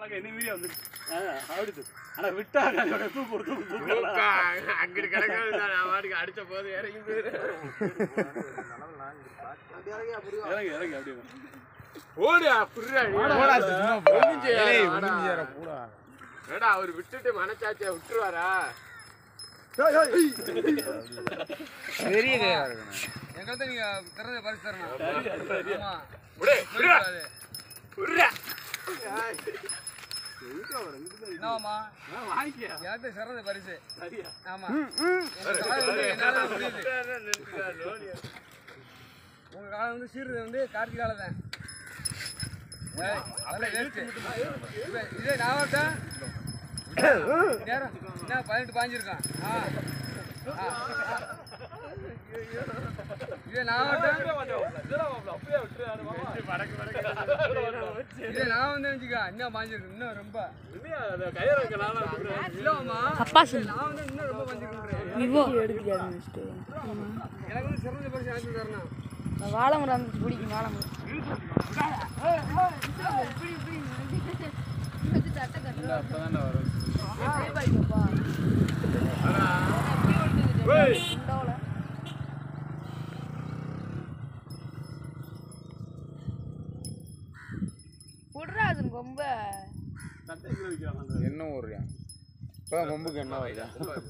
பார்க்க என்ன மீறியா வந்து அப்படி ஆனா விட்டாங்க அதோட தூக்கு ஒரு தூக்கு தூக்கலாம் அங்கிட்டு கிடக்காது நான் வாட்டுக்கு அடிச்ச போது இறங்கி போயிரு இறங்கி இறங்கி அப்படியே ஓடியா புர்ரா ஒண்ணும் செய்யாத, வாடா. ஏடா அவர் விட்டுட்டு மனச்சாச்சியா விட்டுருவாரா எங்கள்கிட்ட நீங்க திறந்த பரிசு தரணும் ஆமா விடு விடுடா. விடுடா. என்னவாமா வாங்கிக்கியா எனக்கு சிறந்த பரிசு சரியா ஆமா உங்க காலம் வந்து என்னால முடியுது உங்க காலம் வந்து சீருது வந்து கார்த்திக் காலம் தான் ஏய், அதெல்லாம் waste. இப்ப இதே நான் வரட்டேன் நேரம் என்ன பதினெட்டு பாஞ்சிருக்கான் ஆ ஆ. இதே நான் வரட்டேன் இதே நான் வந்து வச்சுக்கா இன்னும் பாஞ்சிருக்கு இன்னும் ரொம்ப இல்லம்மா அப்பா சொல்லு நான் வந்து இன்னும் ரொம்ப பாஞ்சிருக்கேன் விவோ எனக்கு வந்து சிறந்த பரிசு எனக்கு தரணும் வாழை மரம் இருந்துச்சு பிடிக்கும் வாழை மரம் அப்பதானே வரும் புட்ராஜன் ரொம்ப சட்டைக்கு வைக்கிறாங்க என்ன ஊர்யா இப்போ கொம்புக்கு என்ன வருதா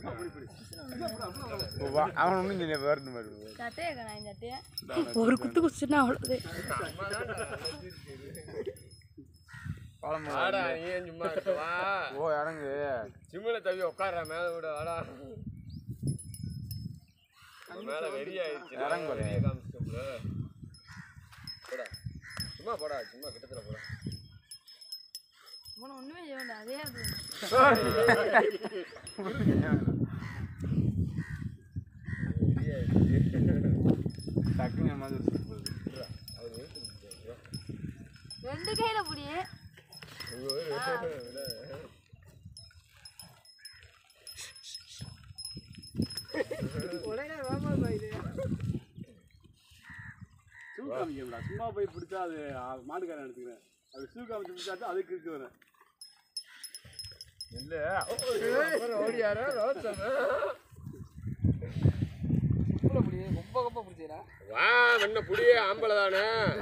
அவன் ஒன்றும் இல்லை வேறு மாதிரி சட்டையை காணா இந்த சட்டையை ஒரு குத்து குத்துனா அவ்வளோது வாடா நீ ஏன் சும்மா இருக்க? வா ஓ இறங்கு சிம்மில தவி உட்கார்ற மேல விட வாடா உன் மேல வெறியாயிருச்சு இறங்கு பாரு. வெறிய காமிச்சிட்டோம்ல போடா சும்மா போடா சும்மா கிட்டத்துல போடா உன ஒன்றுமே செய்ய வேண்டாம் அதே இடத்துல டக்குன்னு ஏமாந்து ரெண்டு கையில பிடி ஷூ காமிக்கல சும்மா போய் பிடிச்சா அது ஆ, மாட்டுக்காரன் எடுத்துக்கிறேன் அது ஷூ காமிச்சு பிடிச்சாச்சும் அதுக்கு இருக்கு வரேன் ஓடியாரா ரோட்டம் ரொம்ப பிடி ரொம்ப ரொம்ப பிடிச்சீங்களா வா என்ன புடியே ஆம்பளை தானே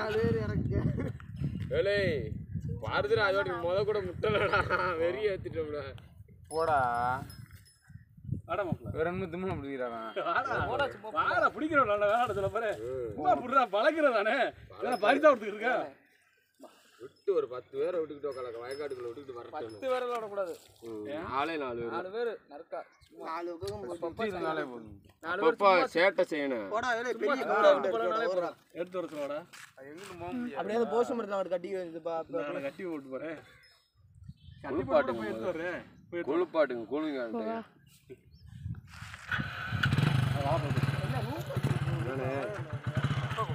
வேலை பாருதுடா அதோட முத கூட முட்டலடா வெறிய ஏத்திட்டோம்ல போடா வாடா மாப்பிள்ள வேற ஒன்றும் திம்மன பிடிக்கிறான் வாடா பிடிக்கிறோம் நல்ல வேலை சொல்ல பாரு சும்மா புடுறா பழக்கிறதானே இதெல்லாம் பரிசா கொடுத்துட்டு இருக்க விட்டு ஒரு பத்து பேரை விட்டுக்கிட்டு உட்கால வயக்காட்டுக்குள்ள விட்டுக்கிட்டு வரட்டும் பத்து பேரில் விடக்கூடாது ஆளே நாலு பேர் நாலு பேர் நறுக்கா சுற்றி இருந்தாலே போதும் அப்பப்பா சேட்டை செய்யணும் எடுத்து வர சொல்லடா எங்கிட்டு போக முடியாது அப்படியே அந்த போஸ்ட் மரத்தில் அவன் கட்டி வந்துப்பா நான் கட்டி விட்டு போறேன் கட்டி போட்டு குளிப்பாட்டுங்க போய் எடுத்து வரேன் போய் எடுத்து குளிப்பாட்டுங்க குளிங்க வா. வா, போகுது.